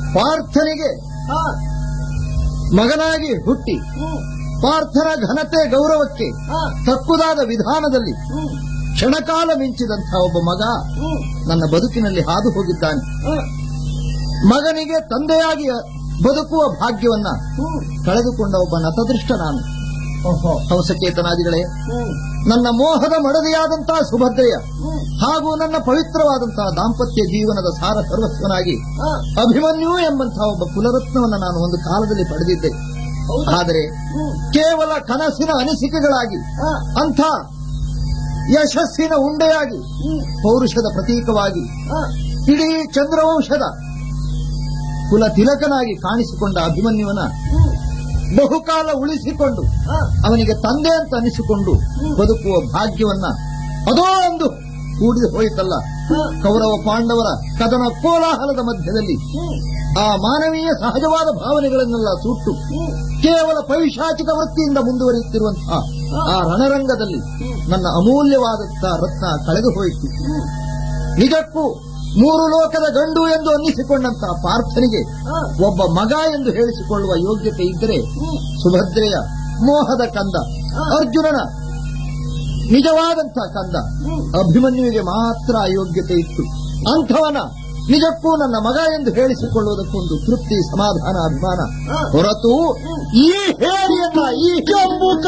ಪಾರ್ಥನಿಗೆ ಹಾ ಮಗನಾಗಿ ಹುಟ್ಟಿ ಹ್ಮ್ ಪಾರ್ಥನ ಘನತೆ ಗೌರವಕ್ಕೆ ಹಾ ತಕ್ಕುದಾದ ವಿಧಾನದಲ್ಲಿ ಹ್ಮ್ ಕ್ಷಣಕಾಲ ಮಿಂಚಿದಂತಹ ಒಬ್ಬ ಮಗ ಹ್ಮ್ ನನ್ನ ಬದುಕಿನಲ್ಲಿ ಹಾದು ಹೋಗಿದ್ದಾನೆ ಹಾ ಮಗನಿಗೆ ತಂದೆಯಾಗಿ ಬದುಕುವ ಭಾಗ್ಯವನ್ನ ಹ್ಮ್ ಕಳೆದುಕೊಂಡ ಒಬ್ಬ ನತದೃಷ್ಟ ನಾನು ಓಹೋ ಹಂಸಕೇತನಾದಿಗಳೇ ಹ್ಮ್ ನನ್ನ ಮೋಹದ ಮಡದಿಯಾದಂತಹ ಸುಭದ್ರೆಯ ಹ್ಮ್ ಹಾಗೂ ನನ್ನ ಪವಿತ್ರವಾದಂತಹ ದಾಂಪತ್ಯ ಜೀವನದ ಸಾರ ಸರ್ವಸ್ವನಾಗಿ ಹಾ ಅಭಿಮನ್ಯು ಎಂಬಂತಹ ಒಬ್ಬ ಕುಲರತ್ನವನ್ನ ನಾನು ಒಂದು ಕಾಲದಲ್ಲಿ ಪಡೆದಿದ್ದೆ ಹೌದಾ ಆದರೆ ಹ್ಮ್ ಕೇವಲ ಕನಸಿನ ಅನಿಸಿಕೆಗಳಾಗಿ ಹಾ ಅಂಥ ಯಶಸ್ಸಿನ ಉಂಡೆಯಾಗಿ ಹ್ಮ್ ಪೌರುಷದ ಪ್ರತೀಕವಾಗಿ ಹಾ ಇಡೀ ಚಂದ್ರವಂಶದ ಕುಲ ತಿಲಕನಾಗಿ ಕಾಣಿಸಿಕೊಂಡ ಅಭಿಮನ್ಯುವನ ಹ್ಮ್ ಬಹುಕಾಲ ಉಳಿಸಿಕೊಂಡು ಹಾ ಅವನಿಗೆ ತಂದೆ ಅಂತ ಅನಿಸಿಕೊಂಡು ಹ್ಮ್. ಬದುಕುವ ಭಾಗ್ಯವನ್ನ ಅದೋ ಒಂದು ಕೂಡಿ ಹೋಯಿತಲ್ಲ ಹಾ ಕೌರವ ಪಾಂಡವರ ಕದನ ಕೋಲಾಹಲದ ಮಧ್ಯದಲ್ಲಿ ಹ್ಮ್ ಆ ಮಾನವೀಯ ಸಹಜವಾದ ಭಾವನೆಗಳನ್ನೆಲ್ಲ ಸುಟ್ಟು ಹ್ಮ್ ಕೇವಲ ಪೈಶಾಚಿಕ ವೃತ್ತಿಯಿಂದ ಮುಂದುವರಿಯುತ್ತಿರುವಂತಹ ಆ ರಣರಂಗದಲ್ಲಿ ಹ್ಮ್. ನನ್ನ ಅಮೂಲ್ಯವಾದಂತಹ ರತ್ನ ಕಳೆದು ಹೋಯಿತು ಹ್ಮ್ ನಿಜಕ್ಕೂ ಮೂರು ಲೋಕದ ಗಂಡು ಎಂದು ಅನ್ನಿಸಿಕೊಂಡಂತಹ ಪಾರ್ಥನಿಗೆ ಹಾ ಒಬ್ಬ ಮಗ ಎಂದು ಹೇಳಿಸಿಕೊಳ್ಳುವ ಯೋಗ್ಯತೆ ಇದ್ದರೆ ಹ್ಮ್ ಸುಭದ್ರೆಯ ಮೋಹದ ಕಂದ ಅರ್ಜುನನ ನಿಜವಾದಂತಹ ಕಂದ ಹ್ಮ್ ಅಭಿಮನ್ಯುವಿಗೆ ಮಾತ್ರ ಆ ಯೋಗ್ಯತೆ ಇತ್ತು ಅಂಥವನ ನಿಜಕ್ಕೂ ನನ್ನ ಮಗ ಎಂದು ಹೇಳಿಸಿಕೊಳ್ಳುವುದಕ್ಕೊಂದು ತೃಪ್ತಿ ಸಮಾಧಾನ ಅಭಿಮಾನ ಹಾ. ಹೊರತು ಈ ಹೇರಿಯನ್ನ ಈ ಜಂಬು